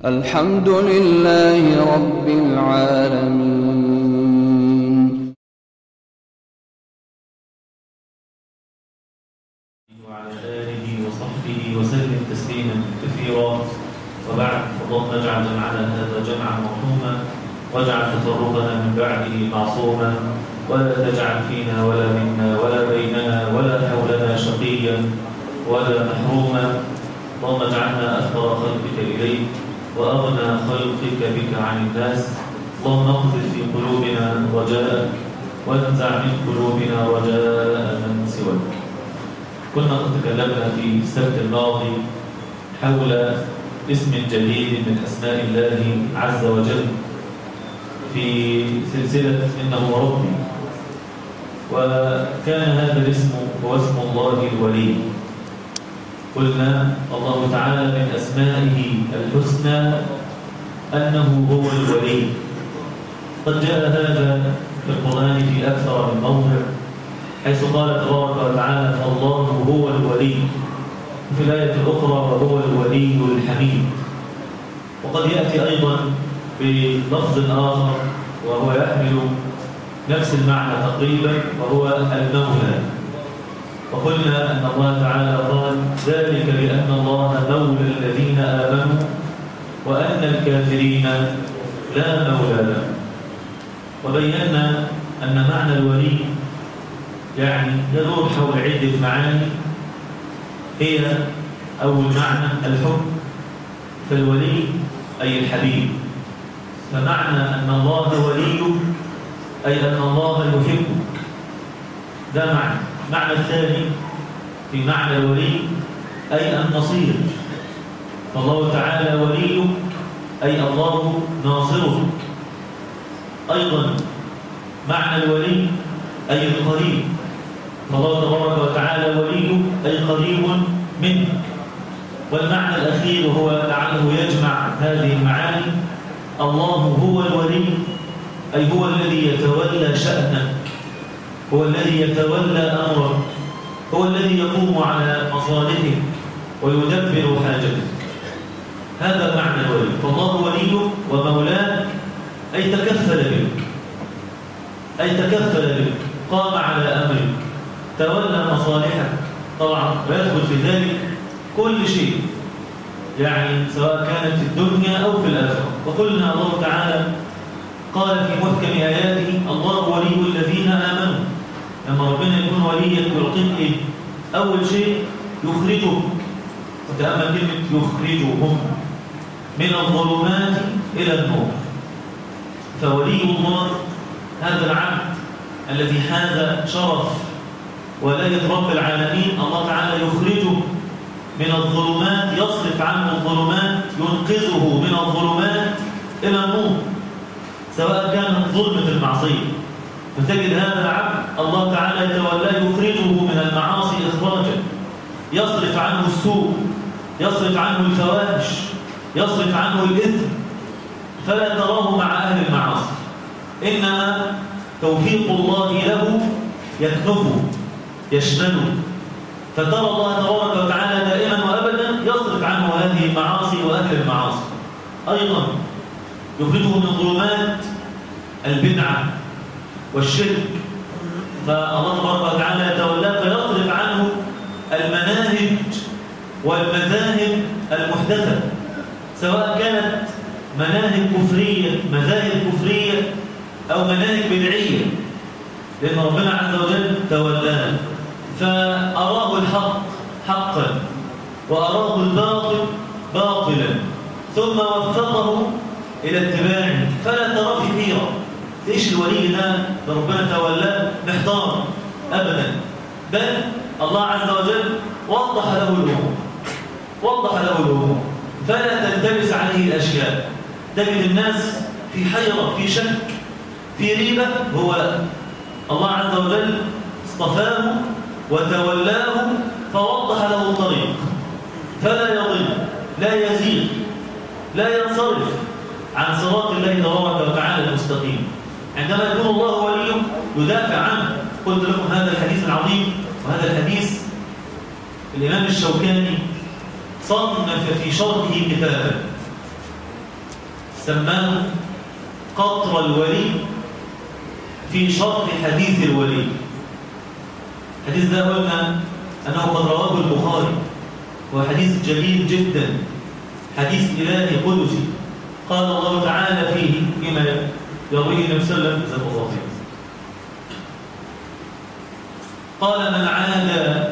الحمد لله رب العالمين وعلى آله وصحبه وسلم تسليما كثيرا وبعد اللهم اجعل جمعنا هذا جمعا مرحوما واجعل تفرقنا من بعده معصوما ولا تجعل فينا ولا منا ولا بيننا ولا حولنا شقيا ولا محروما اللهم اجعلنا أكثر خلقك إليك وأغنى خلقك بك عن الناس اللهم اقذف في قلوبنا رجاءك وانزع من قلوبنا رجاء من سواك كنا قد تكلمنا في السبت الماضي حول اسم جديد من أسماء الله عز وجل في سلسلة إنه ربي وكان هذا الاسم هو اسم الله الولي قلنا الله تعالى من أسمائه الحسنى أنه هو الولي قد جاء هذا في القرآن في أكثر من موضع حيث قال تبارك وتعالى الله هو الولي وفي الآية الأخرى وهو الولي الحميد وقد يأتي أيضا بلفظ آخر وهو يحمل نفس المعنى تقريبا وهو المولى وقلنا أن الله تعالى قال ذلك بأن الله مولى الذين آمنوا وأن الكافرين لا مولى لهم وبينا أن معنى الولي يعني يدور حول عدة معاني هي أول معنى الحب فالولي أي الحبيب فمعنى أن الله ولي أي أن الله يحبك ده معنى المعنى الثاني في معنى الولي أي النصير فالله تعالى وليك أي الله ناصرك أيضا معنى الولي أي القريب فالله تبارك وتعالى ولي أي قريب منك والمعنى الأخير هو لعله يجمع هذه المعاني الله هو الولي أي هو الذي يتولى شأنك هو الذي يتولى أمرك هو الذي يقوم على مصالحك ويدبر حاجتك هذا معنى الولي فالله وليك ومولاك أي تكفل بك أي تكفل بك قام على أمرك تولى مصالحك طبعا ويدخل في ذلك كل شيء يعني سواء كانت في الدنيا أو في الآخرة وقلنا الله تعالى قال في محكم آياته الله ولي الذين آمنوا لما ربنا يكون وليك ويعطيك إيه؟ أول شيء يخرجك وتأمل كلمة يخرجهم من الظلمات إلى النور فولي الله هذا العبد الذي حاز شرف ولاية رب العالمين الله تعالى يخرجه من الظلمات يصرف عنه الظلمات ينقذه من الظلمات إلى النور سواء كان ظلمة المعصية فتجد هذا العبد الله تعالى يتولاه يخرجه من المعاصي إخراجا يصرف عنه السوء يصرف عنه الفواحش يصرف عنه الإثم فلا تراه مع أهل المعاصي إنما توفيق الله له يكنفه يشمله فترى الله تبارك وتعالى دائما وابدا يصرف عنه هذه المعاصي واهل المعاصي ايضا يخرجه من ظلمات البدعه والشرك فالله تبارك وتعالى يتولاه فيصرف عنه المناهج والمذاهب المحدثه سواء كانت مناهج كفريه مذاهب كفريه او مناهج بدعيه لان ربنا عز وجل تولانا فأراه الحق حقا وأراه الباطل باطلا ثم وفقه إلى اتباعه فلا ترى في حيرة ليش الولي ده ربنا تولاه محتار أبدا بل الله عز وجل وضح له الأمور وضح له الأمور فلا تلتبس عليه الأشياء تجد الناس في حيرة في شك في ريبة هو لا الله عز وجل اصطفاه وتولاه فوضح له الطريق فلا يضل لا يزيغ لا ينصرف عن صراط الله تبارك وتعالى المستقيم عندما يكون الله وليه يدافع عنه قلت لكم هذا الحديث العظيم وهذا الحديث الإمام الشوكاني صنف في شرحه كتابا سماه قطر الولي في شرح حديث الولي الحديث ده قلنا أنه قد رواه البخاري هو حديث جميل جدا حديث إلهي قدسي قال الله تعالى فيه فيما يرويه النبي صلى الله عليه وسلم قال من عاد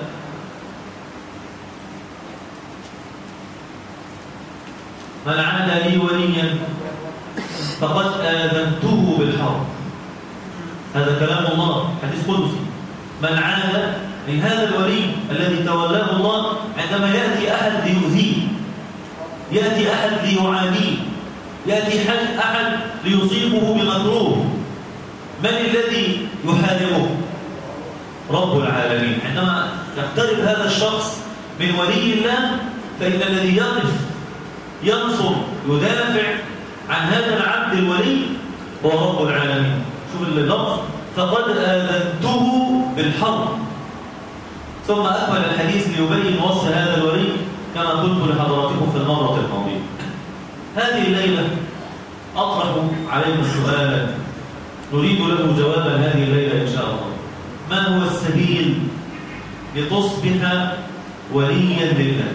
من عاد لي وليا فقد آذنته بالحرب هذا كلام الله حديث قدسي من عاد من هذا الولي الذي تولاه الله عندما يأتي أحد ليؤذيه يأتي أحد ليعاديه يأتي أحد ليصيبه بمكروه من الذي يحاربه رب العالمين عندما يقترب هذا الشخص من ولي الله فإن الذي يقف ينصر يدافع عن هذا العبد الولي هو رب العالمين شوف اللفظ فقد آذنته بالحرب ثم أكمل الحديث ليبين وصف هذا الولي كما قلت لحضراتكم في المرة الماضية هذه الليلة أطرح عليكم سؤالا نريد له جوابا هذه الليلة إن شاء الله ما هو السبيل لتصبح وليا لله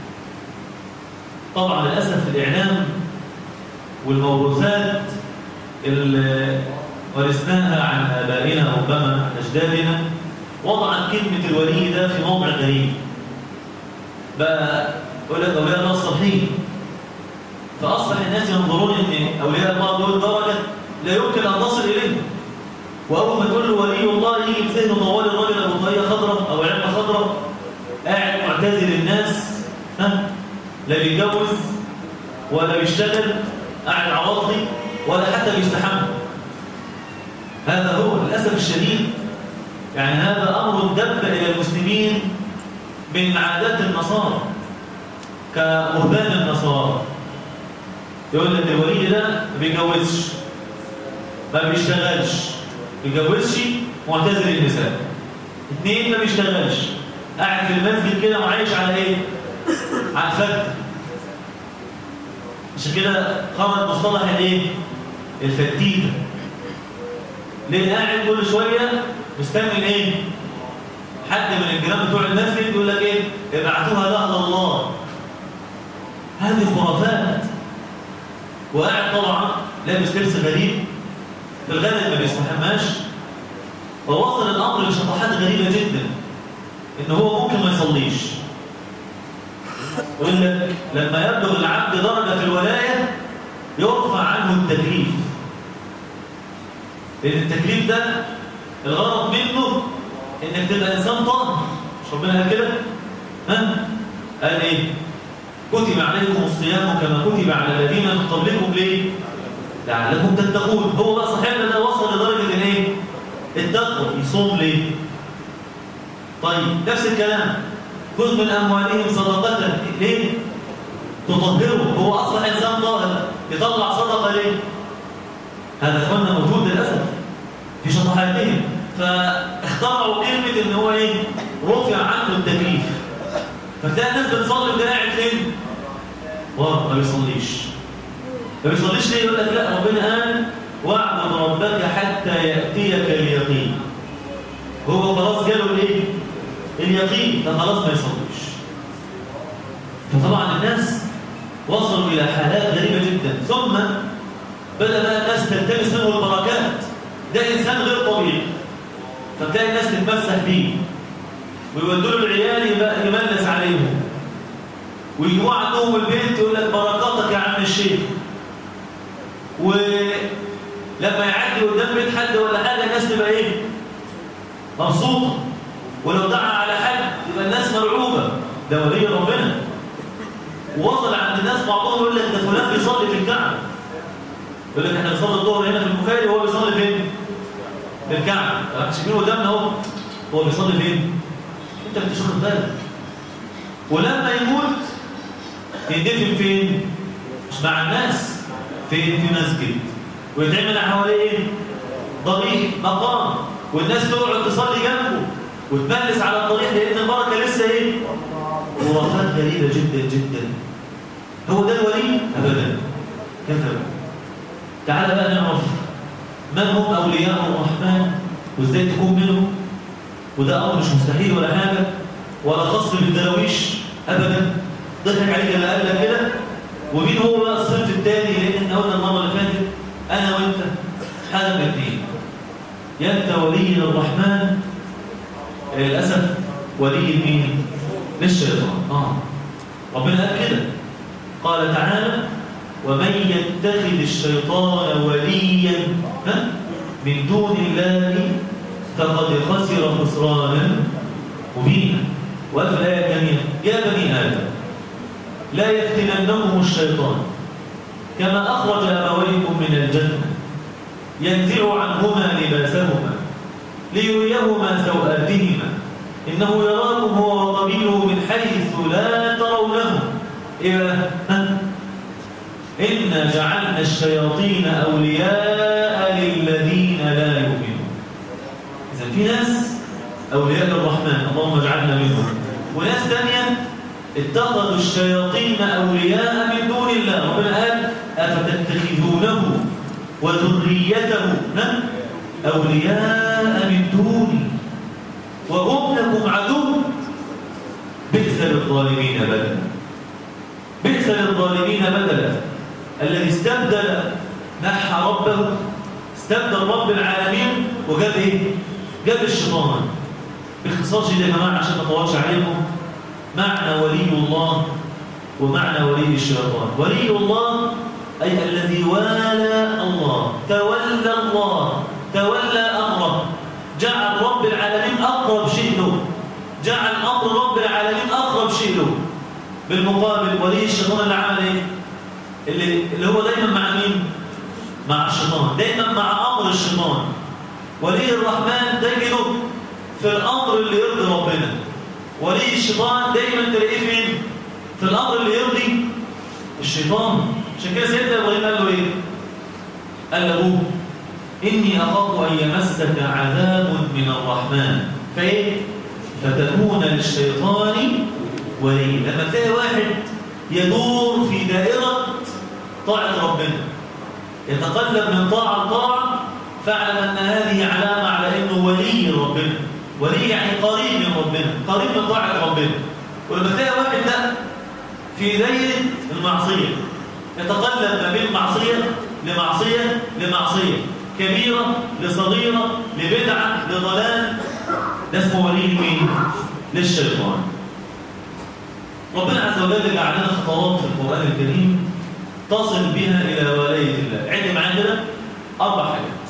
طبعا للأسف الإعلام والموروثات اللي ورثناها عن آبائنا ربما عن أجدادنا وضعت كلمة الولي ده في موضع غريب بقى يقول لك أولياء الله الصالحين فأصبح الناس ينظرون أن أولياء الله دول درجة لا يمكن أن تصل إليه وأول ما تقول له ولي الله يجي في ذهنه طوال الراجل أبو طاقية خضراء أو علبة خضراء قاعد معتزل الناس ها لا بيتجوز ولا بيشتغل قاعد عواطلي ولا حتى بيستحمل هذا هو للأسف الشديد يعني هذا أمر دب إلى المسلمين من عادات النصارى كمهبان النصارى يقول لك الولي ده ما بيتجوزش ما بيشتغلش ما بيتجوزش معتزل النساء اثنين ما بيشتغلش قاعد في المسجد كده وعايش على ايه على الفجر عشان كده خرج مصطلح الايه الفتيته ليه قاعد كل شويه مستني ايه حد من الجيران بتوع المسجد يقول لك ايه ابعتوها لاهل الله هذه خرافات وقاعد طبعا لابس لبس غريب في الغالب ما بيستحماش ووصل الامر لشطحات غريبه جدا ان هو ممكن ما يصليش يقول لك لما يبلغ العبد درجه في الولايه يرفع عنه التكليف لان التكليف ده الغرض منه انك تبقى انسان طاهر مش ربنا قال كده ها قال ايه كتب عليكم الصيام كما كتب على الذين من قبلكم ليه لعلكم تتقون هو بقى صاحبنا ده وصل لدرجه الايه التقوى يصوم ليه طيب نفس الكلام خذ من اموالهم صدقه ليه تطهره هو اصبح انسان طاهر يطلع صدقه ليه هذا اخواننا موجود للاسف في شطحاتهم فاخترعوا كلمه ان هو ايه رفع عنه التكليف فتلاقي الناس بتصلي وده قاعد فين ورا ما بيصليش ما بيصليش ليه يقول لك لا ربنا قال واعبد ربك حتى ياتيك اليقين هو خلاص جاله الايه اليقين فخلاص ما يصليش فطبعا الناس وصلوا الى حالات غريبه جدا ثم بدا بقى الناس تلتمس منه البركات ده انسان غير طبيعي فتلاقي الناس تتمسح بيه ويودوا له العيال يملس عليهم ويجوا عندهم البيت يقول لك بركاتك يا عم الشيخ ولما يعدي قدام بيت حد ولا حاجه الناس تبقى ايه مبسوطه ولو دعا على حد تبقى الناس مرعوبه ده ولي ربنا ووصل عند الناس بعضهم يقول لك ده فلان بيصلي في الكعبه يقول لك احنا بنصلي الظهر هنا في البخاري وهو بيصلي فين؟ في الكعبه شايفينه قدامنا اهو هو بيصلي فين؟ انت مش واخد بالك ولما يموت يدفن فين مش مع الناس فين في مسجد ويتعمل حواليه ضريح مقام والناس تقعد تصلي جنبه وتملس على الطريق لان البركه لسه ايه خرافات غريبه جدا جدا هو ده الولي ابدا كذب تعال بقى نعرف من هم أولياء الرحمن وإزاي تكون منهم وده أمر مش مستحيل ولا حاجة ولا خاص بالدراويش أبدا ضحك عليك اللي قال لك كده ومين هو بقى الصنف الثاني لأن احنا قلنا المرة اللي فاتت أنا وأنت حاجة من الاثنين يا أنت ولي الرحمن للأسف ولي مين؟ للشيطان آه ربنا قال كده قال تعالى ومن يتخذ الشيطان وليا ها؟ من دون الله فقد خسر خسرانا مبينا وقال في الآية الثانية يا بني آدم لا يفتننكم الشيطان كما أخرج أبويكم من الجنة ينزع عنهما لباسهما ليريهما سوآتهما إنه يراكم هو وقبيله من حيث لا ترونه إذا إنا جعلنا الشياطين أولياء للذين لا يؤمنون إذا في ناس أولياء للرحمن اللهم اجعلنا منهم وناس ثانية اتخذوا الشياطين أولياء من دون الله ربنا قال أفتتخذونه وذريته أولياء من دوني وهم لكم عدو بئس للظالمين بدلا بئس للظالمين بدلا الذي استبدل نحى ربه استبدل رب العالمين وجاب ايه جاب الشيطان باختصار شديد يا جماعه عشان ما اطولش عليكم معنى ولي الله ومعنى ولي الشيطان ولي الله اي الذي والى الله تولى الله تولى امره جعل رب العالمين اقرب شيء له جعل امر رب العالمين اقرب شيء له بالمقابل ولي الشيطان اللي عمل ايه اللي, اللي هو دايما مع مين مع الشيطان دايما مع امر الشيطان ولي الرحمن تجده في الامر اللي يرضي ربنا ولي الشيطان دايما تلاقيه فين في الامر اللي يرضي الشيطان عشان كده سيدنا ابراهيم قال له ايه قال له اني اخاف ان يمسك عذاب من الرحمن فايه فتكون للشيطان ولي لما تلاقي واحد يدور في دائرة طاعة ربنا يتقلب من طاعة لطاعة فاعلم أن هذه علامة على أنه ولي ربنا ولي يعني قريب من ربنا قريب من طاعة ربنا ولما تلاقي واحد ده في دايرة المعصية يتقلب ما بين معصية لمعصية لمعصية كبيرة لصغيرة لبدعة لضلال ده اسمه ولي مين؟ للشيطان ربنا عز وجل جعل لنا خطوات في القرآن الكريم تصل بها إلى ولاية الله عد معانا كده أربع حاجات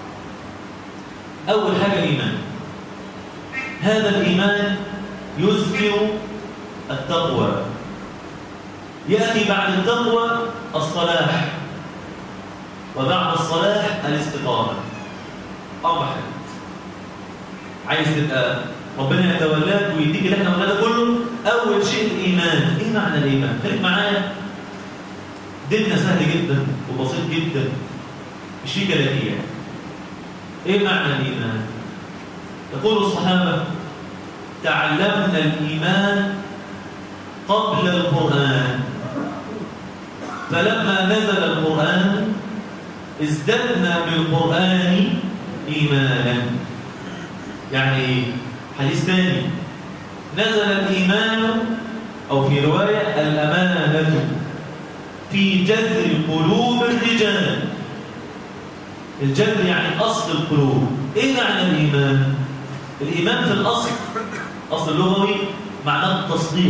أول حاجة الإيمان هذا الإيمان يثمر التقوى يأتي بعد التقوى الصلاح وبعد الصلاح الاستقامة أربع حاجات عايز تبقى ربنا يتولاك ويديك اللي احنا قلنا ده كله اول شيء الايمان ايه معنى الايمان خليك معايا ديننا سهل جدا وبسيط جدا مش فيه كلاكيع ايه معنى الايمان يقول الصحابه تعلمنا الايمان قبل القران فلما نزل القران ازددنا بالقران ايمانا يعني حديث ثاني نزل الإيمان أو في رواية الأمانة في جذر قلوب الرجال الجذر يعني أصل القلوب إيه معنى الإيمان؟ الإيمان في الأصل أصل اللغوي معناه التصديق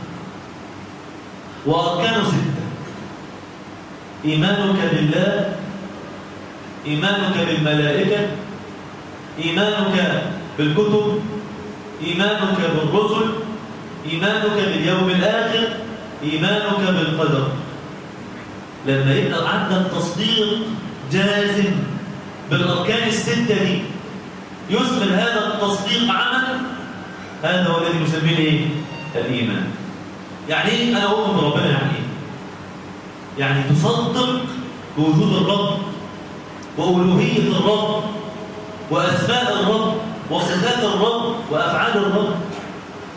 وأركانه ستة إيمانك بالله إيمانك بالملائكة إيمانك بالكتب إيمانك بالرسل إيمانك باليوم الآخر إيمانك بالقدر لما يبقى عندك تصديق جازم بالأركان الستة دي يثمر هذا التصديق عملا هذا هو الذي نسميه ايه؟ الإيمان يعني ايه أنا أؤمن بربنا يعني ايه؟ يعني تصدق بوجود الرب وألوهية الرب وأسماء الرب وصفات الرب وأفعال الرب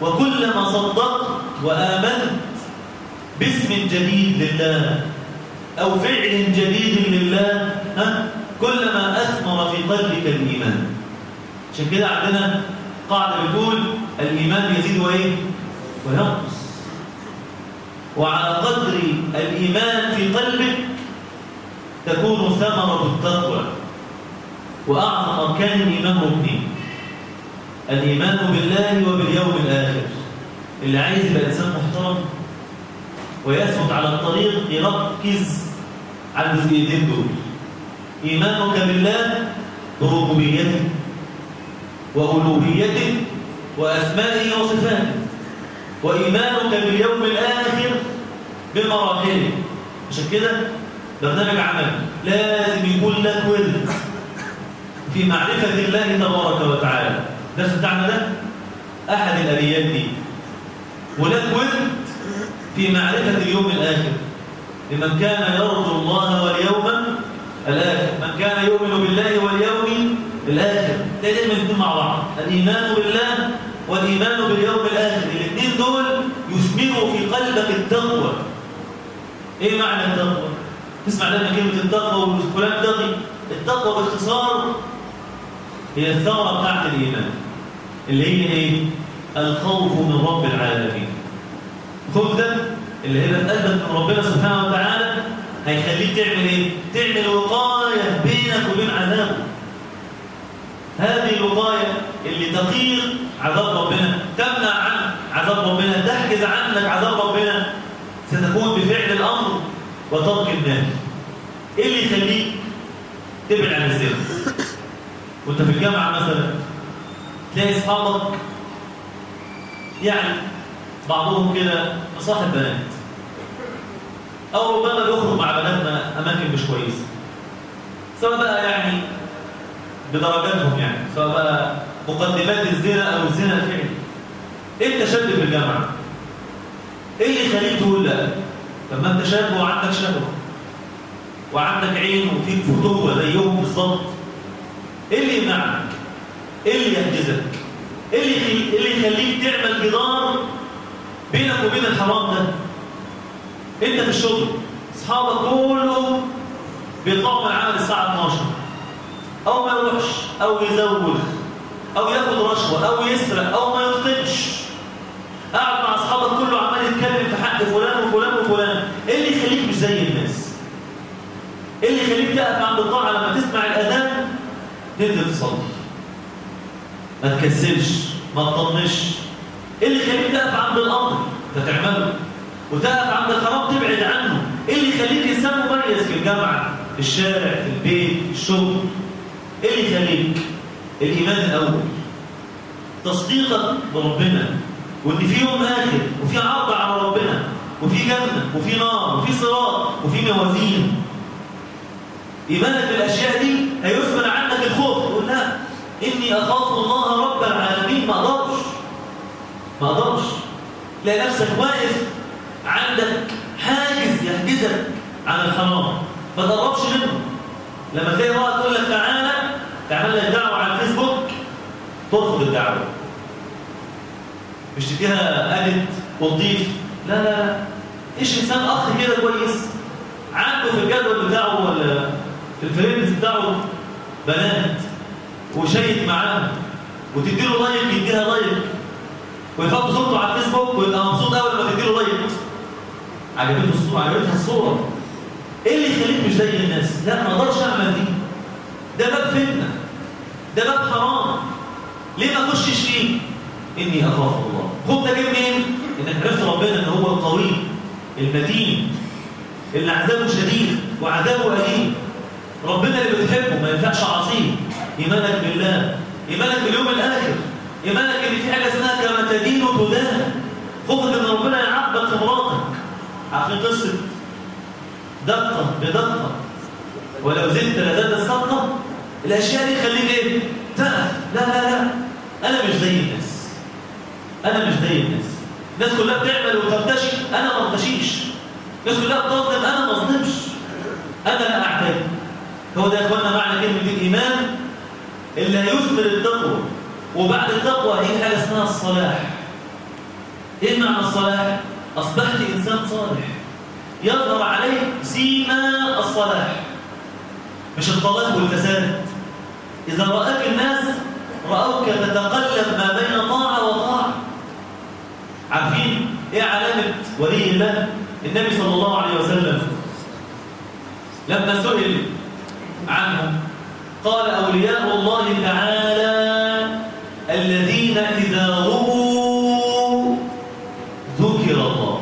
وكلما صدقت وآمنت باسم جديد لله أو فعل جديد لله ها كلما أثمر في قلبك الإيمان عشان كده عندنا قاعدة بتقول الإيمان يزيد وإيه؟ وينقص وعلى قدر الإيمان في قلبك تكون ثمرة التقوى وأعظم أركان الإيمان ركنين الإيمان بالله وباليوم الآخر اللي عايز يبقى إنسان محترم ويثبت على الطريق يركز على الجزئيتين دول إيمانك بالله بربوبيته وألوهيته وأسمائه وصفاته وإيمانك باليوم الآخر بمراحله عشان كده برنامج عمل لازم يكون لك ولد في معرفة الله تبارك وتعالى الناس بتاعنا ده أحد الأبيات دي ولك ولد في معرفة اليوم الآخر لمن كان يرجو الله واليوم الآخر من كان يؤمن بالله واليوم الآخر ده دايما يكون مع بعض الإيمان بالله والإيمان باليوم الآخر الاثنين دول يثمروا في قلبك التقوى إيه معنى التقوى؟ تسمع لنا كلمة التقوى وفلان تقي التقوى باختصار هي الثمرة بتاعت الإيمان اللي هي إيه؟ الخوف من رب العالمين الخوف ده اللي هي في قلبك من ربنا سبحانه وتعالى هيخليك تعمل إيه؟ تعمل وقاية بينك وبين عذابه هذه الوقاية اللي تقير عذاب ربنا تمنع عن عذاب ربنا تحجز عنك عذاب ربنا ستكون بفعل الأمر وترك النهي ايه اللي يخليك تبعد عن الزنا وانت في الجامعة مثلا تلاقي اصحابك يعني بعضهم كده مصاحب بنات او ربما بيخرج مع بناتنا اماكن مش كويسه سواء بقى يعني بدرجاتهم يعني سواء بقى مقدمات الزنا او الزنا الفعلي انت شاب في الجامعه ايه اللي يخليك تقول لا طب ما انت شاب وعندك شهوه وعندك عين وفيك فتوه زيهم بالظبط ايه اللي يمنعك ايه اللي يحجزك ايه اللي إيه اللي يخليك تعمل جدار بينك وبين الحرام ده انت في الشغل اصحابك كلهم بيطلعوا من العمل الساعه 12 او ما يروحش او يزوج او ياخد رشوه او يسرق او ما يخطبش قاعد مع اصحابك كله عمال يتكلم في حق فلان وفلان وفلان ايه اللي يخليك مش زي الناس ايه اللي يخليك تقف عند الطاعه لما تسمع الاذان تنزل تصلي ما تكسلش ما تطنش ايه اللي يخليك تقف عند الامر فتعمله وتقف عند الحرام تبعد عنه ايه اللي يخليك انسان مميز في الجامعه في الشارع في البيت في الشغل ايه اللي يخليك الايمان الاول تصديقك بربنا وان في يوم اخر وفي عرض على ربنا وفي جنه وفي نار وفي صراط وفي موازين ايمانك بالاشياء دي هيثمر عنك الخوف تقول لا اني اخاف الله رب العالمين ما اقدرش ما اقدرش تلاقي نفسك واقف عندك حاجز يحجزك عن الحرام ما تقربش منه لما تلاقي امراه تقول لك تعالى تعمل لك دعوه على الفيسبوك ترفض الدعوه مش تديها ادت وتضيف لا لا لا ايش انسان اخ كده كويس عنده في الجدول بتاعه ولا في الفريندز بتاعه بنات وشيك معاهم وتديله لايك يديها لايك ويحط صورته على الفيسبوك ويبقى مبسوط قوي لما تديله لايك عجبته الصوره عجبتها الصوره ايه اللي يخليك مش زي الناس لا ما اقدرش اعمل دي ده باب فتنه ده باب حرام ليه ما اخشش فيه اني اخاف الله خوف ده جه منين انك عرفت ربنا ان هو القوي المتين اللي عذابه شديد وعذابه اليم ربنا اللي بتحبه ما ينفعش عصيه ايمانك بالله ايمانك باليوم الاخر ايمانك ان في حاجه اسمها كما تدين تدان خوفك ان ربنا يعاقبك في مراتك عارفين قصه دقه بدقه ولو زدت لزاد الصدقه الاشياء دي تخليك ايه تقف لا لا لا انا مش زي الناس انا مش زي الناس الناس كلها بتعمل وترتشي انا ما ارتشيش الناس كلها بتظلم انا ما اظلمش انا لا اعتدي هو ده يا اخوانا معنى كلمه الايمان اللي هيثمر التقوى وبعد التقوى هي حاجه اسمها الصلاح ايه معنى الصلاح اصبحت انسان صالح يظهر عليه سيما الصلاح مش الطلاق والفساد إذا رأك الناس رأوك تتقلب ما بين طاعة وطاعة عارفين إيه علامة ولي الله النبي صلى الله عليه وسلم لما سئل عنه قال أولياء الله تعالى الذين إذا رؤوا ذكر الله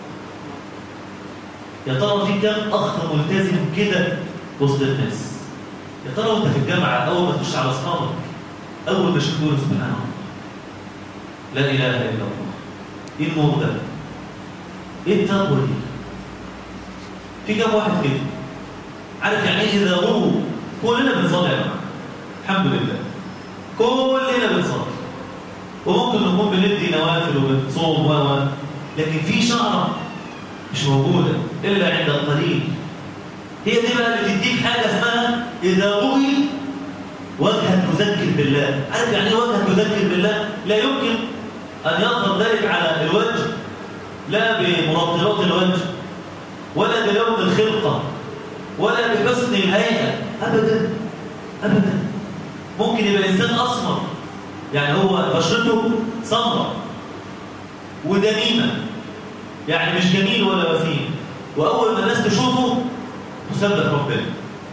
يا ترى في كم أخ ملتزم كده وسط الناس يا ترى وانت في الجامعة أول ما تخش على أصحابك أول ما يشوفوا سبحان الله لا إله إلا الله إيه النور ده؟ إيه التقوى دي؟ في كم واحد كده عارف يعني إيه إذا رؤوا كلنا بنصلي يا جماعة الحمد لله كلنا بنصلي وممكن نكون بندي نوافل وبنصوم و لكن في شعره مش موجوده الا عند القليل هي دي بقى اللي بتديك حاجه اسمها اذا رؤي وجهك تذكر بالله عارف يعني ايه وجهك تذكر بالله لا يمكن ان يظهر ذلك على الوجه لا بمرطبات الوجه ولا بلون الخلقه ولا بحسن الهيئه ابدا ابدا ممكن يبقى الانسان اسمر يعني هو بشرته سمراء ودميمه يعني مش جميل ولا وسيم واول ما الناس تشوفه تسبح ربنا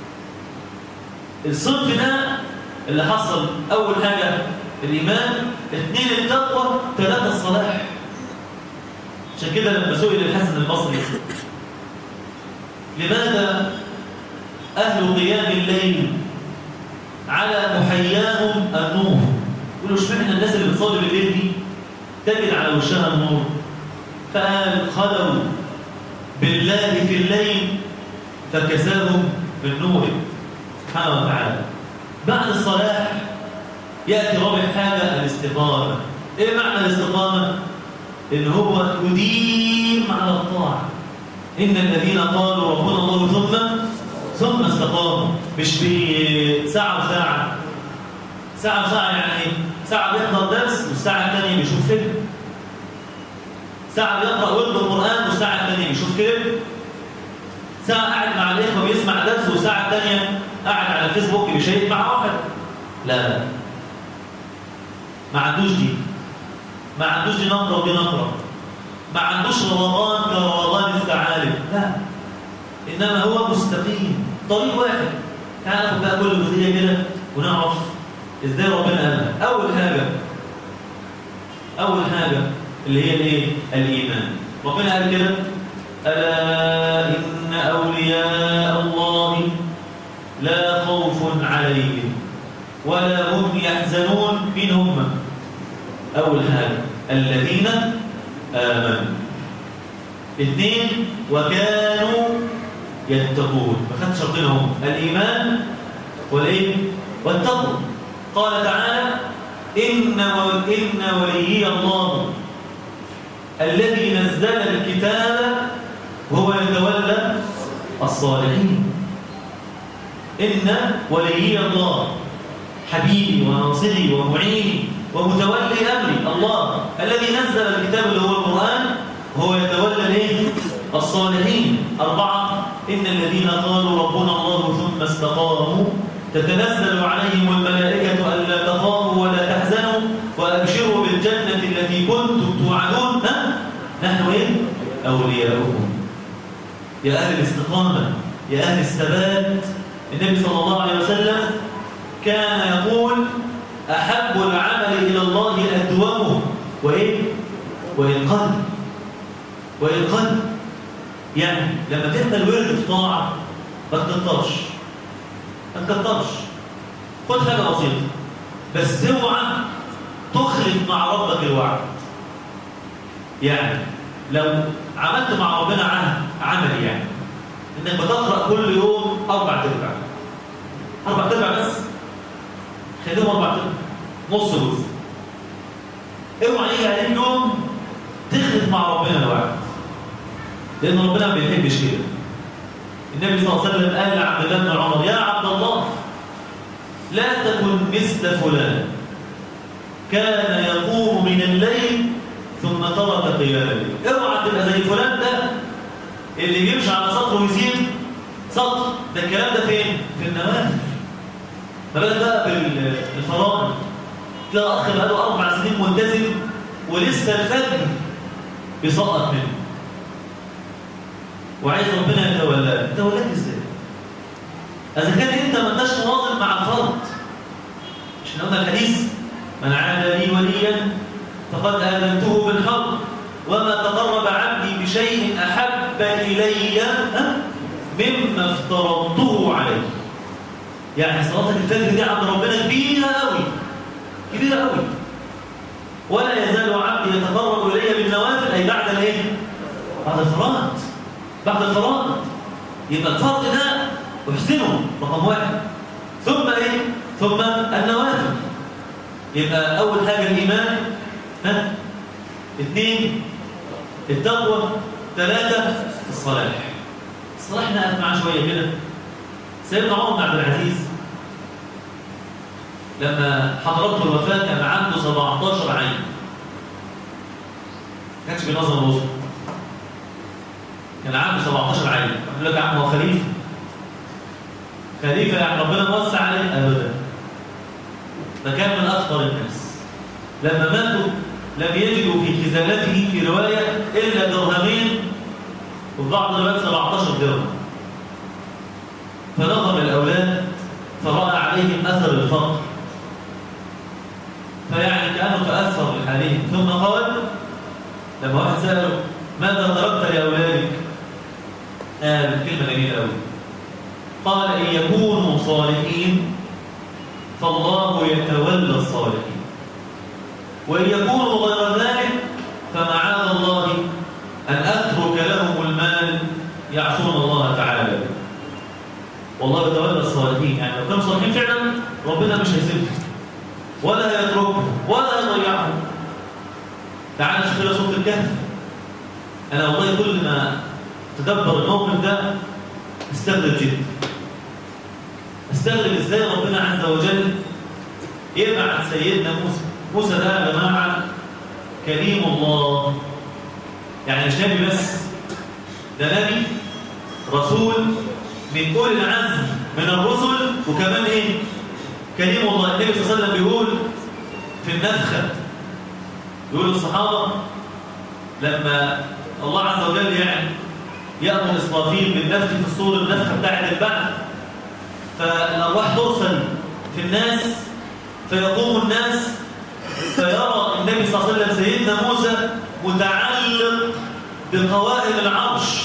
الصنف ده اللي حصل اول حاجه الايمان اثنين التقوى ثلاثه الصلاح عشان كده لما سئل الحسن البصري لماذا اهل قيام الليل على محياهم النور يقولوا اشمعنى الناس اللي بتصلي بالليل دي تجد على وشها النور فقال خلوا بالله في الليل فكساهم بالنور سبحانه وتعالى بعد الصلاح ياتي رابع حاجه الاستقامه ايه معنى الاستقامه ان هو يديم على الطاعه ان الذين قالوا ربنا الله ثم ثم استقاموا مش بساعه وساعه ساعة وساعة يعني ساعة بيحضر درس والساعة الثانية بيشوف فيلم ساعة بيقرأ ورد القرآن والساعة الثانية بيشوف فيلم ساعة قاعد مع الإخوة بيسمع درس والساعة الثانية قاعد على الفيسبوك بيشيك مع واحد لا لا ما عندوش دي ما عندوش دي نقرة ودي نقرة ما عندوش رمضان كرمضان الثعالب لا إنما هو مستقيم طريق واحد تعال ناخد بقى كل جزئية كده ونعرف ازاي ربنا قالها اول حاجه اول حاجه اللي هي الايه الايمان ربنا قال كده الا ان اولياء الله لا خوف عليهم ولا هم يحزنون مين هم اول حاجه الذين امنوا اثنين وكانوا يتقون ما خدش شرطين هم الايمان والايه والتقوى قال تعالى إن, إن وليي الله الذي نزل الكتاب هو يتولى الصالحين إن وليي الله حبيبي وناصري ومعيني ومتولي أمري الله الذي نزل الكتاب اللي هو القرآن هو يتولى ليه الصالحين أربعة إن الذين قالوا ربنا الله ثم استقاموا تتنزل عليهم الملائكة ألا تخافوا ولا تحزنوا وأبشروا بالجنة التي كنتم توعدون ها؟ نحن إيه؟ أولياؤكم يا أهل الاستقامة يا أهل الثبات النبي صلى الله عليه وسلم كان يقول أحب العمل إلى الله أدومه وإيه؟ وإن قل وإن قل يعني لما تعمل ورد في طاعة ما تكترش ما تكترش خد حاجة بسيطة بس اوعى تخلف مع ربك الوعد يعني لو عملت مع ربنا عهد عمل يعني انك بتقرا كل يوم اربع تربع اربع تربع بس خليهم اربع تربع نص جزء اوعى يجي عليك يوم تخلف مع ربنا الوعد لان ربنا ما بيحبش كده النبي صلى الله عليه وسلم قال لعبد الله بن عمر يا عبد الله لا تكن مثل فلان كان يقوم من الليل ثم ترك قيام الليل اوعى تبقى زي فلان ده اللي بيمشي على سطر ويسيب سطر ده الكلام ده فين؟ في النوافل ما بالك بقى بالفرائض تلاقي اخ بقاله اربع سنين ملتزم ولسه الفجر بيسقط منه وعايز ربنا يتولاه يتولاك ازاي؟ اذا كان انت ما انتش مواظب مع الفرض مش احنا قلنا الحديث من عاد لي وليا فقد اذنته بالحرب وما تقرب عبدي بشيء احب الي مما افترضته عليه يعني صلاه الفجر دي عند ربنا كبيره قوي كبيره قوي ولا يزال عبدي يتقرب الي بالنوافل اي بعد الايه بعد الفرائض بعد الفرائض يبقى الفرض ده احسنه رقم واحد ثم ايه ثم النوافل يبقى اول حاجه الايمان ها اثنين التقوى ثلاثه الصلاح الصلاح نقف معاه شويه كده سيدنا عمر بن عبد العزيز لما حضرته الوفاه كان عنده 17 عين ما كانش بينظم الوسط كان عنده 17 عين يقول لك يا عم هو خليفه خليفه يعني ربنا موسع عليه ابدا ده كان من اكثر الناس لما ماتوا لم يجدوا في خزانته في روايه الا درهمين وفي بعض الروايات 17 درهم فنظر الاولاد فراى عليهم اثر الفقر فيعني كانه تاثر بحالهم ثم قال لما واحد ساله ماذا تركت لاولادك قال كلمه جميله قوي قال ان يكونوا صالحين فالله يتولى الصالحين وان يكونوا غير ذلك فمعاذ الله ان اترك لهم المال يعصون الله تعالى به والله يتولى الصالحين يعني لو كانوا صالحين فعلا ربنا مش هيسيبهم ولا يتركهم ولا يضيعهم تعال نشوف كده سوره الكهف انا والله كل ما تدبر الموقف ده استغرب جدا استغرب ازاي ربنا عز وجل يبعث سيدنا موسى موسى ده يا جماعه كريم الله يعني مش نبي بس ده نبي رسول من اولي العزم من الرسل وكمان ايه كريم الله النبي صلى الله عليه وسلم بيقول في النفخه يقول الصحابه لما الله عز وجل يعني يأمر إسرافيل بالنفخ في الصور النفخة بتاعت البعث فالأرواح ترسل في الناس فيقوم الناس فيرى النبي صلى الله عليه وسلم سيدنا موسى متعلق بقوائم العرش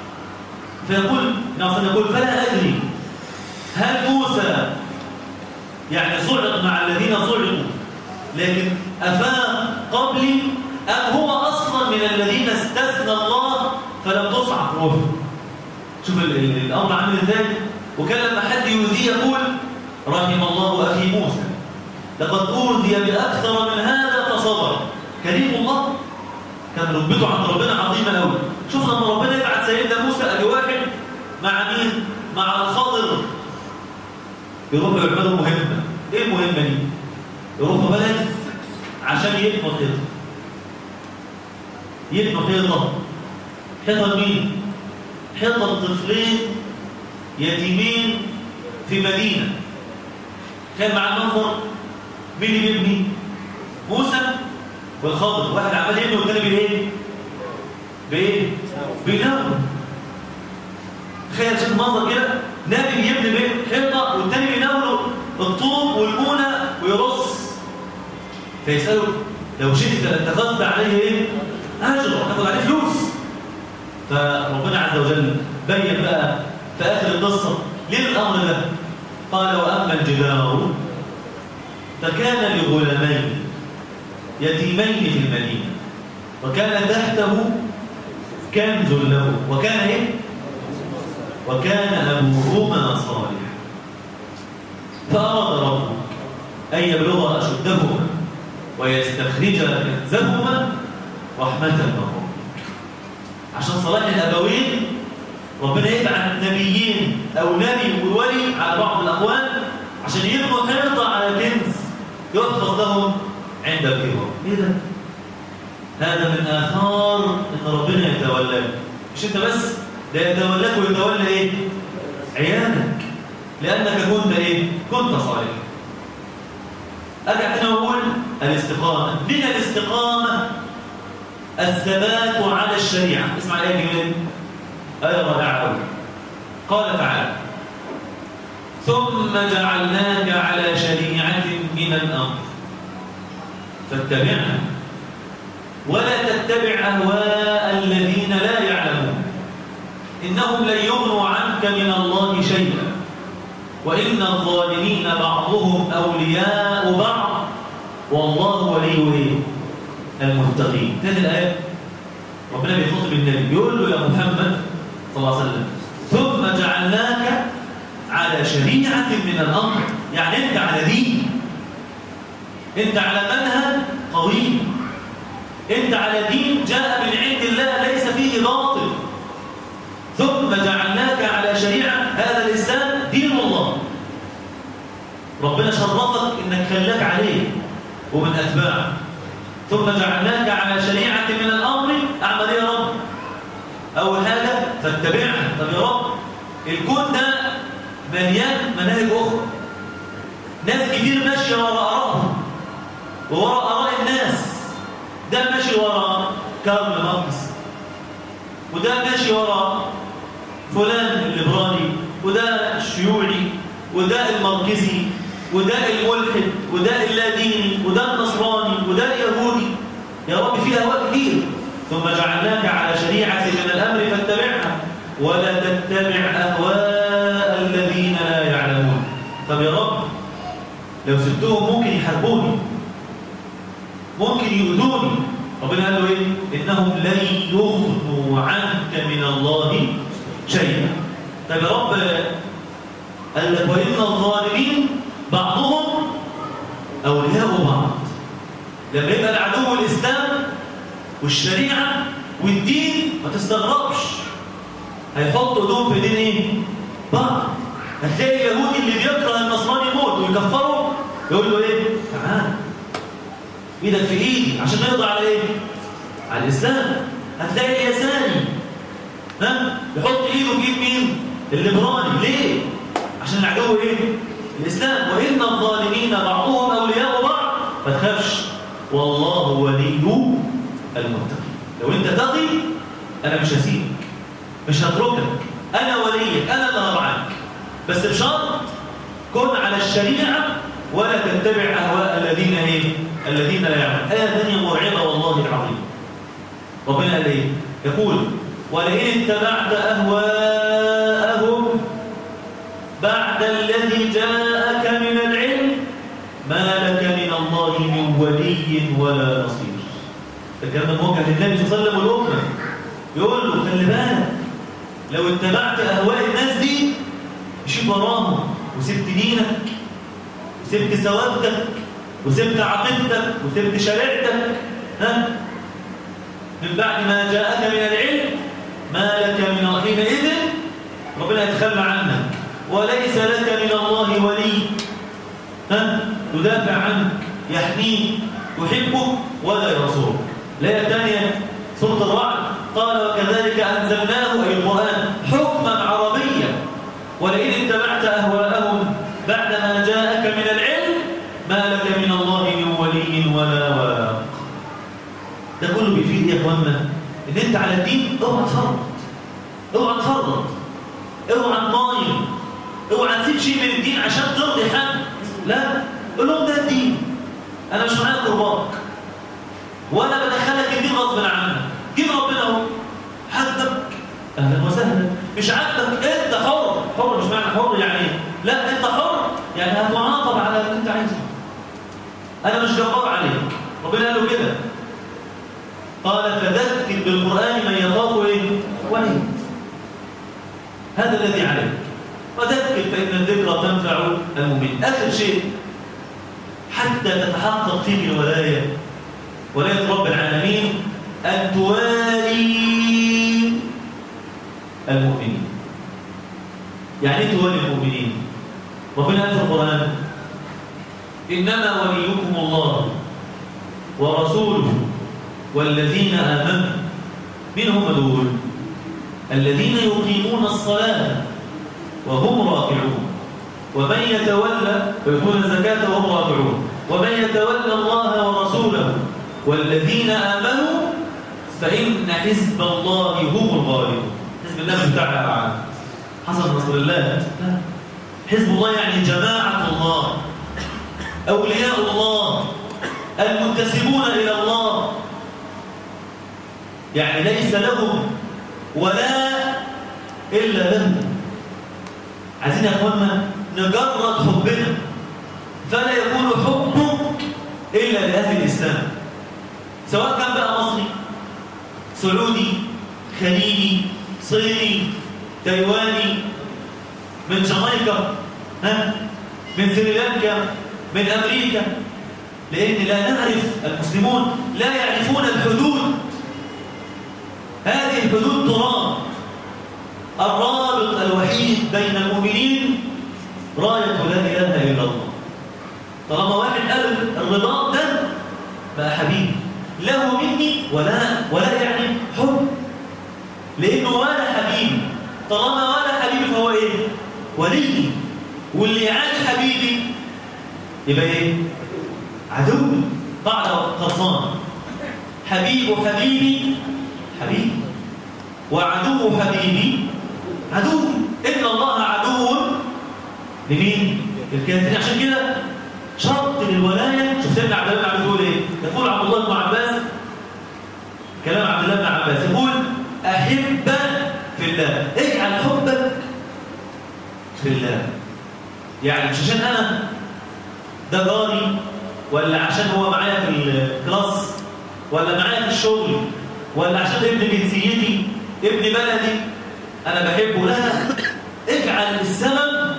فيقول نعم يقول فلا أدري هل موسى يعني صعق مع الذين صعقوا لكن أفاق قبلي أم هو أصلا من الذين استثنى الله فلم تصعق روحه شوف ال ال الأمر عامل ازاي وكان لما حد يؤذيه يقول رحم الله أخي موسى لقد أوذي بأكثر من هذا فصبر كريم الله كان رتبته عند ربنا عظيمة قوي شوف لما ربنا يبعث سيدنا موسى أدي واحد مع مين؟ مع الخضر يروحوا يعملوا مهمة ايه المهمة دي؟ يروحوا بلد عشان يبنوا خيطة يبنوا حيطة حيطة مين؟ حيطة طفلين يتيمين في مدينة كان مع المنظر مين اللي بيبني؟ موسى والخضر واحد عمال يبني والتاني بايه؟ بايه؟ بينور تخيل شوف المنظر كده نبي بيبني بيه حيطة والتاني بينور الطوب والمونة ويرص فيسأله لو شئت اتخذت عليه ايه؟ اجر هتاخد عليه فلوس فربنا عز وجل بين بقى في اخر القصه ليه الامر ده قال واما الجدار فكان لغلامين يتيمين في المدينه وكان تحته كنز له وكان ايه وكان ابوهما صالحا فاراد ربك ان يبلغ اشدهما ويستخرج كنزهما رحمة من ربك عشان صلاح الأبوين ربنا يبعث نبيين أو نبي وولي على بعض الأقوال عشان يبنوا حيطة على كنز يحفظ لهم عند الكبر إيه ده؟ هذا من آثار إن ربنا يتولى مش أنت بس ده يتولاك ويتولى ايه عيالك لانك كنت ايه كنت صالحا ارجع تاني واقول الاستقامه من الاستقامه الثبات على الشريعه اسمع الايه الجميله ايه رائعه قال تعالى ثم جعلناك على شريعه من الامر فاتبعها ولا تتبع اهواء الذين لا يعلمون انهم لن يغنوا عنك من الله شيئا وان الظالمين بعضهم اولياء بعض والله ولي المتقين هذه الايه ربنا بيخاطب النبي بيقول له يا محمد صلى الله عليه وسلم ثم جعلناك على شريعه من الامر يعني انت على دين انت على منهج قويم انت على دين جاء من عند الله ليس فيه باطل ثم جعلناك على شريعه هذا الاسلام دين الله ربنا شرفك انك خلاك عليه ومن اتباعه ثم جعلناك على شريعه من الامر اعمل ايه يا رب اول حاجه فاتبعها طب يا رب الكون ده مليان مناهج اخرى ناس كتير ماشيه وراء ارائهم ووراء اراء الناس ده ماشي وراء كارل ماركس وده ماشي وراء فلان الليبرالي وده الشيوعي وده الماركسي وده الملحد وده اللاديني وده النصراني وده اليهودي يا رب في اهواء كتير ثم جعلناك على شريعه من الامر فاتبعها ولا تتبع اهواء الذين لا يعلمون طب يا رب لو سبتهم ممكن يحاربوني ممكن يؤذوني ربنا قال له ايه انهم لن يغنوا عنك من الله شيئا طب يا رب قال لك وان الظالمين بعضهم اولياء بعض لما يبقى العدو الاسلام والشريعه والدين ما تستغربش هيحطوا ايدهم في دين ايه بعض هتلاقي اليهودي اللي بيكره النصراني يموت ويكفره يقول له ايه تعال ايدك في ايدي عشان نقضي على ايه على الاسلام هتلاقي اليساري ها يحط ايده في ايد مين الليبرالي ليه عشان العدو ايه الاسلام وان الظالمين بعضهم اولياء بعض ما تخافش والله ولي المتقين لو انت تقي انا مش هسيبك مش هتركك انا وليك انا اللي هرعاك بس بشرط كن على الشريعه ولا تتبع اهواء الذين ايه الذين لا يعلمون ايه ثانيه مرعبه والله العظيم ربنا قال ايه يقول ولئن اتبعت اهواءهم بعد الذي جاءك من العلم ما لك من الله من ولي ولا نصير الكلام ده موجه للنبي صلى الله عليه وسلم والامه يقول له خلي بالك لو اتبعت اهواء الناس دي مشيت وراهم وسبت دينك وسبت ثوابتك وسبت عقيدتك وسبت شريعتك ها من بعد ما جاءك من العلم ما لك من حينئذ ربنا يتخلى عنك وليس لك من الله ولي ها يدافع عنك يحميك يحبك ولا يرسوك لا ثانيه سوره الرعد قال وكذلك انزلناه اي القران حكما عربيا ولئن اتبعت اهواءهم بعدما جاءك من العلم ما لك من الله من ولي ولا واق ده كله بيفيد يا اخوانا ان انت على الدين اوعى تفرط اوعى تفرط اوعى تمايل اوعى تسيب شيء من الدين عشان ترضي حد لا قول لهم ده الدين انا مش معاك قرباك وانا بدخلك الدين غصب عنك دين ربنا اهو حدك اهلا وسهلا مش عاجبك انت حر حر مش معنى حر يعني ايه لا انت حر يعني هتعاقب على اللي انت عايزه انا مش جبار عليك ربنا قال له كده قال فذكر بالقران من يخاف ايه وعيد هذا الذي عليك وذكر فان الذكرى تنفع المؤمن اخر شيء حتى تتحقق فيك الولايه ولايه رب العالمين ان توالي المؤمنين يعني ايه توالي المؤمنين ربنا قال في القران انما وليكم الله ورسوله والذين امنوا مين هم دول الذين يقيمون الصلاة وهم راكعون ومن يتولى ويؤتون الزكاة وهم راكعون ومن يتولى الله ورسوله والذين آمنوا فإن حزب الله هم الغالبون حزب الله بتاع حسن رسول الله لا حزب الله يعني جماعة الله أولياء الله المنتسبون إلى الله يعني ليس لهم ولا إلا له عايزين يا أخوانا نجرد حبنا فلا يكون حبك إلا لأهل الإسلام سواء كان بقى مصري سعودي خليجي صيني تايواني من جامايكا ها من سريلانكا من أمريكا لأن لا نعرف المسلمون لا يعرفون الحدود هذه الحدود تراب الرابط الوحيد بين المؤمنين راية لا إله إلا الله طالما واحد قال الرباط ده بقى حبيبي له مني ولا ولا يعني حب لأنه ولا حبيبي طالما ولا حبيبي فهو إيه؟ ولي واللي يعاني حبيبي يبقى إيه؟ عدو بعد خلصان حبيب حبيبي حبيبي وعدو حبيبي عدو إن الله عدو لمين؟ للكافرين عشان كده شرط للولاية شوف سيدنا عبد الله بن عباس يقول ايه؟ يقول عبد الله بن عباس كلام عبد الله بن عباس يقول أحب في الله اجعل حبك في الله يعني مش عشان أنا ده جاري ولا عشان هو معايا في الكلاس ولا معايا في الشغل ولا عشان ابن جنسيتي ابن بلدي أنا بحبه لا اجعل السبب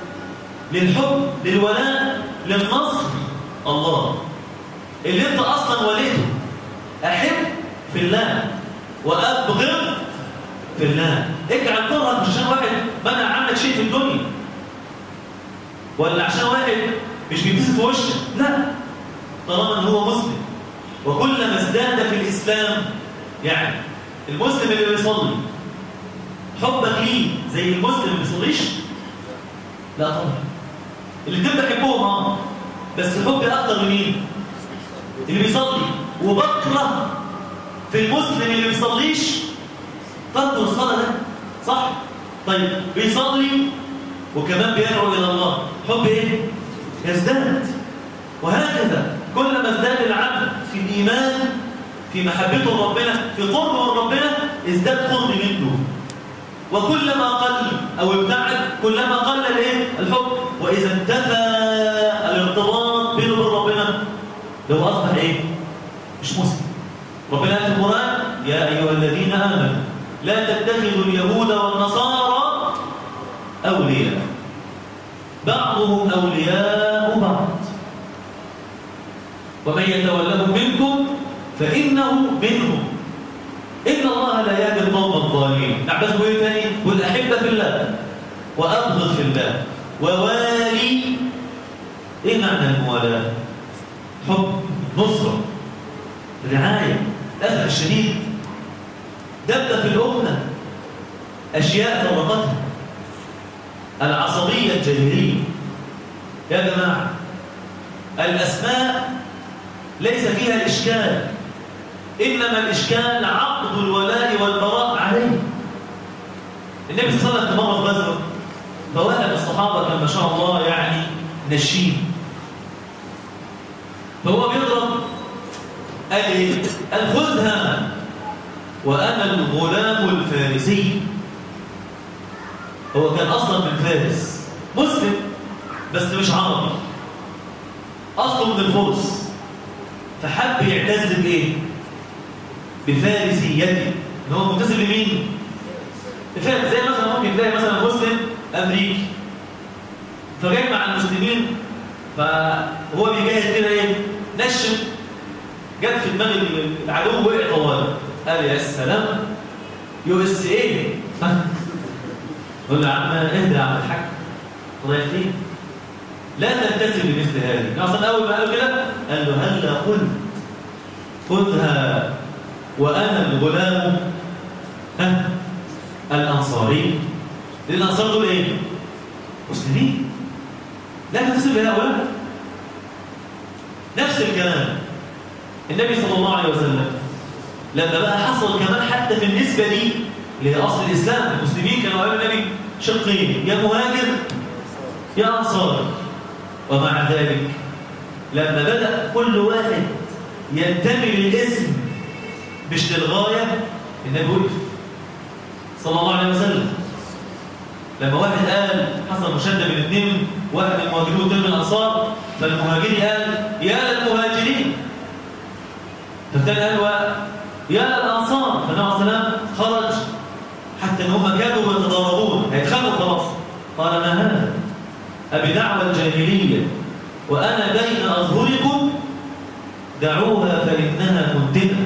للحب للولاء للنصر الله اللي انت اصلا وليته احب في الله وابغض في الله اجعل كرهك مش عشان واحد منع عنك شيء في الدنيا ولا عشان واحد مش بيبتسم في وشك لا طالما ان هو مسلم وكلما ازداد في الاسلام يعني المسلم اللي بيصلي حبك ليه زي المسلم اللي ما بيصليش لا طبعا الاثنين بحبهم اه بس حبي اكتر من مين اللي بيصلي وبكره في المسلم اللي ما بيصليش ترك الصلاه ده صح طيب بيصلي وكمان بيدعو الى الله حب ايه يزداد وهكذا كلما ازداد العبد في الايمان في محبته لربنا في قربه من ربنا ازداد قرب منه وكلما قل او ابتعد كلما قل الايه الحب واذا انتفى الارتباط بينه وبين ربنا لو اصبح ايه مش مسلم ربنا في القران يا ايها الذين امنوا لا تتخذوا اليهود والنصارى اولياء بعضهم اولياء بعض ومن يتولهم منكم فانه منهم إن الله لا يهدي القوم الظالمين نعبس ايه تاني قل أحب في الله وأبغض في الله ووالي إيه معنى الموالاة حب نصرة رعاية الأسف الشديد دب في الأمة أشياء فرقتها العصبية الجاهلية يا جماعة الأسماء ليس فيها الإشكال إنما الإشكال عقد الولاء والبراء عليه النبي صلى الله عليه وسلم مرة في غزوة فواحد الصحابة كان ما شاء الله يعني نشيب فهو بيضرب قال ايه؟ قال خذها وأنا الغلام الفارسي هو كان أصلا من فارس مسلم بس مش عربي أصله من الفرس فحب يعتز بإيه؟ بفارسيته ان هو منتسب لمين فارس زي مثلا ممكن تلاقي مثلا مسلم امريكي فجاي مع المسلمين فهو بيجاهد كده ايه نشم جت في دماغ العدو وقع طوال قال يا سلام يو اس ايه قول له يا عم اهدى يا عم الحاج رايح فين لا تنتسب لمثل هذه اصلا اول ما قالوا كده قال له هلا قلت خذها وأنا الغلام ها الأنصاري الأنصار دول إيه؟ مسلمين لا تنتسب لهؤلاء نفس الكلام النبي صلى الله عليه وسلم لما بقى حصل كمان حتى في النسبة دي لأصل الإسلام المسلمين كانوا قالوا النبي شقين يا مهاجر يا أنصار ومع ذلك لما بدأ كل واحد ينتمي للاسم مش للغاية النبي وقف صلى الله عليه وسلم لما واحد قال حصل مشادة بين اثنين واحد من المهاجرين والثاني من الأنصار فالمهاجرين قال يا للمهاجرين فالثاني قال يا للأنصار فالنبي عليه السلام خرج حتى ان هم كانوا يتضاربون هيتخانقوا خلاص قال ما هذا أبي دعوة الجاهلية وأنا بين أظهركم دعوها فإنها منتنة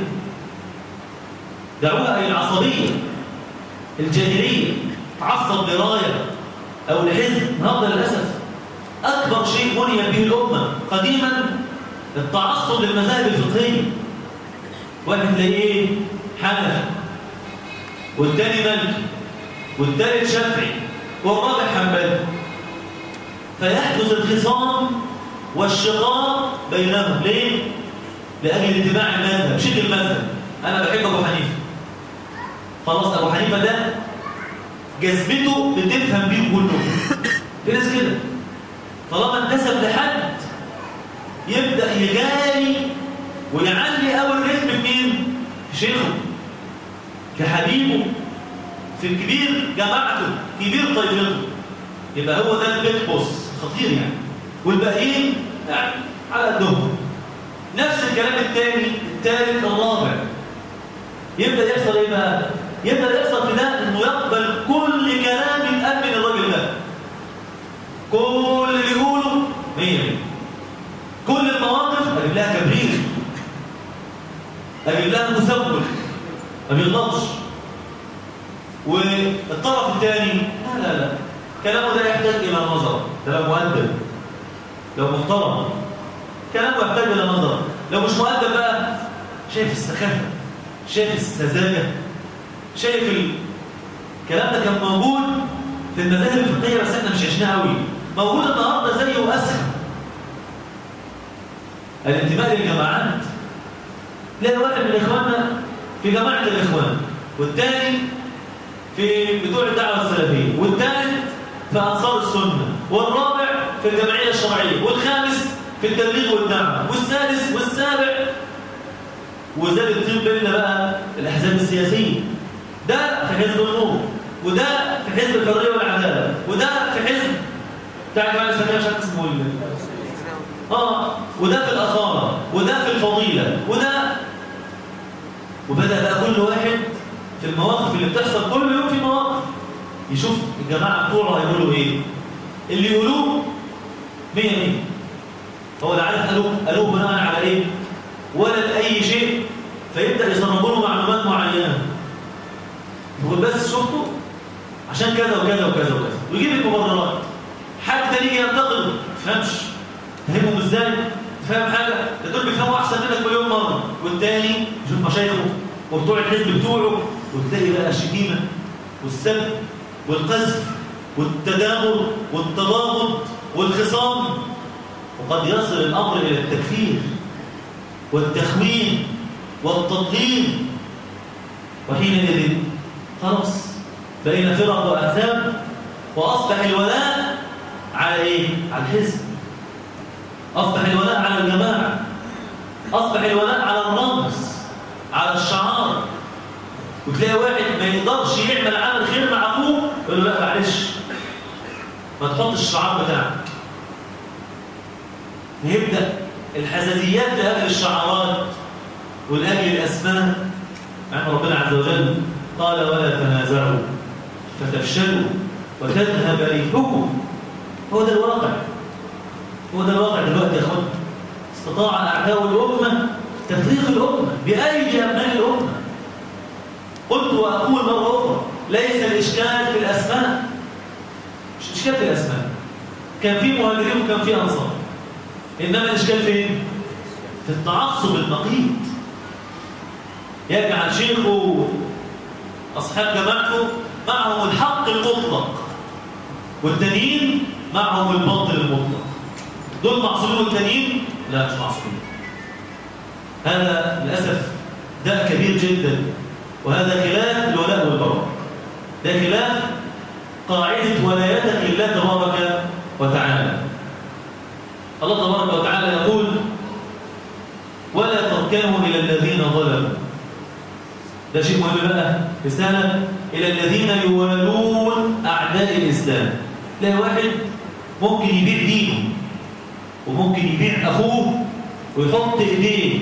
دعوها أي العصبية الجاهلية تعصب لراية أو لحزب النهارده للأسف أكبر شيء بني به الأمة قديما التعصب للمذاهب الفقهية واحد تلاقيه حنفي والتاني مالكي والتالت شافعي والرابع حنبلي فيحدث الخصام والشقاق بينهم ليه؟ لأجل اتباع المذهب شيخ المذهب أنا بحب أبو حنيفة خلاص أبو حنيفة ده جذبته بتفهم بيه كله في ناس كده طالما انتسب لحد يبدأ يغالي ويعلي أول رتم في مين؟ في شيخه في حبيبه في كبير جماعته كبير طائفته يبقى هو ده البيت بوس خطير يعني والباقيين يعني على قدهم نفس الكلام الثاني الثالث الرابع يبدا يحصل ايه بقى يبدا يحصل في ده انه يقبل كل كلام يتقال من الراجل ده كل اللي يقوله 100 كل المواقف اجيب لها تبرير اجيب لها مسبب ما بيغلطش والطرف الثاني لا لا لا كلامه ده يحتاج الى نظر ده لو مؤدب لو محترم كلامه يحتاج الى نظر لو مش مؤدب بقى شايف السخافه شايف السذاجه شايف الكلام ده كان موجود في المذاهب الفقهيه بس احنا مش عشناه قوي موجود النهارده زيه واسخن الانتماء للجماعات تلاقي واحد من اخواننا في جماعه الاخوان والثاني في بتوع الدعوه السلفيه والثالث في انصار السنه والرابع في الجمعيه الشرعيه والخامس في التبليغ والدعوه والسادس والسابع وزاد الطين بيننا بقى الاحزاب السياسيه ده في حزب النور وده في حزب الحريه والعداله وده في حزب بتاع الجماعه الاسلاميه مش عارف اسمه اه وده في الاصاله وده في الفضيله وده وبدا بقى كل واحد في المواقف اللي بتحصل كل يوم في مواقف يشوف الجماعه بتوعه هيقولوا ايه اللي يقولوه 100 100 هو لا عارف قالوه قالوه بناء على ايه ولا لاي شيء فيبدا يسربوا له معلومات معينه يقول بس شفته عشان كذا وكذا وكذا وكذا ويجيب المبررات حد تاني يجي ينتقده ما تفهمش فهمهم ازاي فاهم حاجه ده دول بيفهموا احسن منك مليون مره والتاني يشوف مشايخه وبتوع الحزب بتوعه وتلاقي بقى الشتيمه والسب والقذف والتدامر والتباغض والخصام وقد يصل الامر الى التكفير والتخوين والتضليل وحينئذ خلاص بقينا فرق واحزاب واصبح الولاء على ايه على الحزب اصبح الولاء على الجماعه اصبح الولاء على الرمز على الشعار وتلاقي واحد ما يقدرش يعمل عمل خير مع اخوه يقول له لا معلش ما تحطش الشعار بتاعك يبدا الحزازيات لاجل الشعارات ولاجل الاسماء مع ربنا عز وجل قال ولا تنازعوا فتفشلوا وتذهب ريحكم هو ده الواقع هو ده الواقع دلوقتي يا اخوان استطاع اعداء الامه تفريق الامه بايدي ابناء الامه قلت واقول مره اخرى ليس الاشكال في الاسماء مش اشكال في الاسماء كان في مهاجرين وكان في انصار انما الاشكال فين في التعصب المقيت يجعل شيخه اصحاب جماعته معهم الحق المطلق والتانيين معهم الباطل المطلق دول معصومين والتانيين لا مش معصومين هذا للأسف ده كبير جدا وهذا خلاف الولاء والبراء ده خلاف قاعدة ولايتك لله تبارك وتعالى الله تبارك وتعالى يقول ولا تركنوا إلى الذين ظلموا ده شيء مهم بقى رسالة إلى الذين يوالون أعداء الإسلام لا واحد ممكن يبيع دينه وممكن يبيع أخوه ويحط إيديه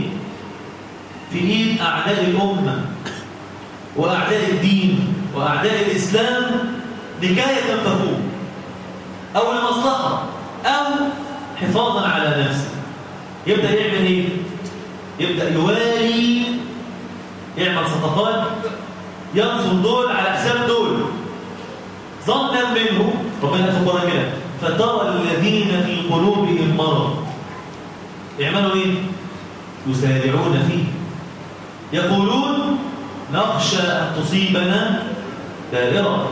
في إيد أعداء الأمة وأعداء الدين وأعداء الإسلام لكاية تنفقوه أو لمصلحة أو حفاظا على نفسه يبدأ يعمل إيه؟ يبدأ يوالي يعمل صفقات ينصر دول على حساب دول ظنا منه ربنا يخبرنا كده فترى الذين في قلوبهم مرض يعملوا ايه يسارعون فيه يقولون نخشى ان تصيبنا دائره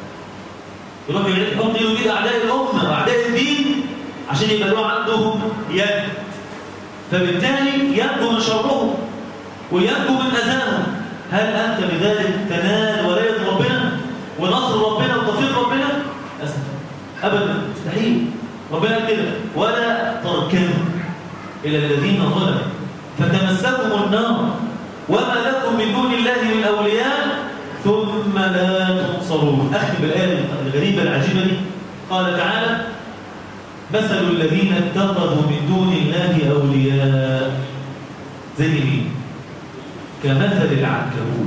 يروح يحط ايده كده اعداء الامه واعداء الدين عشان يبقى له عندهم يد فبالتالي ينجو من شرهم وينجو من اذاهم هل انت بذلك تنال ولايه ربنا ونصر ربنا وتوفيق ربنا أسف. ابدا مستحيل ربنا قال كده ولا تركنوا الى الذين ظلموا فتمسكهم النار وما لكم من دون الله من اولياء ثم لا تنصرون اختم بالايه الغريبه العجيبه دي قال تعالى مثل الذين اتخذوا من دون الله اولياء زي مين كمثل العنكبوت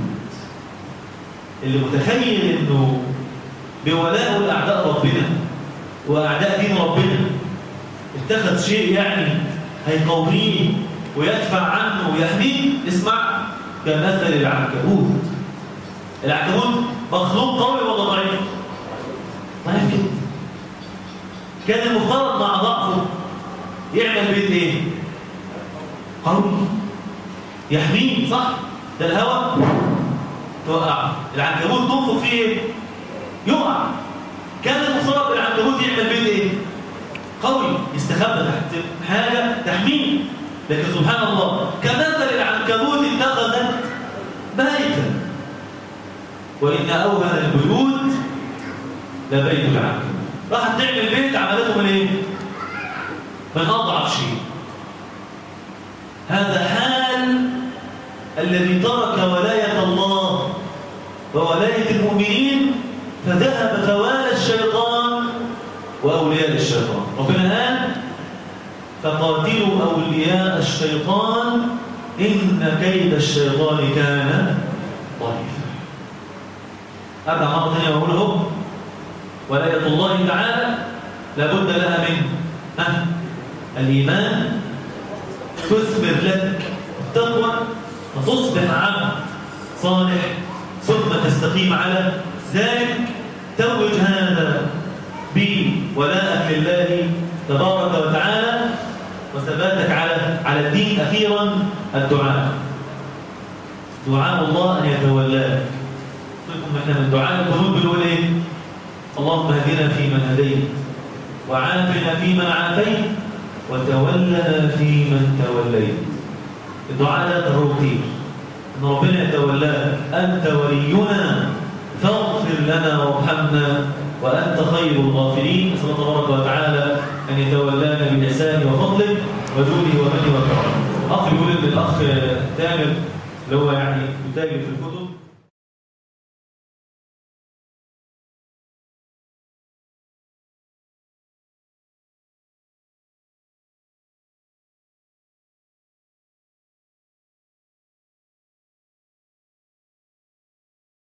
اللي متخيل انه بولاء اعداء ربنا واعداء دين ربنا اتخذ شيء يعني هيقويه ويدفع عنه ويحميه اسمع كمثل العنكبوت العنكبوت مخلوق قوي ولا ضعيف ضعيف جدا كان المفترض مع ضعفه يعمل بيت ايه قوي يحميه صح ده الهواء توقع العنكبوت تنفخ فيه ايه يقع كان المفترض العنكبوت يعمل بيت ايه قوي يستخبى تحت حاجه تحميه لكن سبحان الله كمثل العنكبوت اتخذت بيتا وان اوهن البيوت لبيت العنكبوت راحت تعمل بيت عملته من ايه من اضعف شيء هذا حال الذي ترك ولايه الله وولايه المؤمنين فذهب فوالى الشيطان واولياء الشيطان ربنا قال فقاتلوا اولياء الشيطان ان كيد الشيطان كان ضعيفا ارجع مره ثانيه واقول اهو ولاية الله تعالى لابد لها من أه الإيمان تثمر لك التقوى فتصبح عبد صالح ثم تستقيم على ذلك توج هذا بولاءك لله تبارك وتعالى وثباتك على على الدين أخيرا الدعاء دعاء الله أن يتولاك قلتم احنا من دعاء القلوب بنقول ايه اللهم اهدنا فيمن هديت وعافنا فيمن عافيت وتولنا فيمن توليت الدعاء ده تهو كتير ان ربنا يتولاك انت ولينا فاغفر لنا وارحمنا وانت خير الغافرين نسال الله تبارك وتعالى ان يتولانا باحسانه وفضله وجوده ومنه وكرمه اخ يقول ان الاخ تامر اللي هو يعني يتاجر في الكتب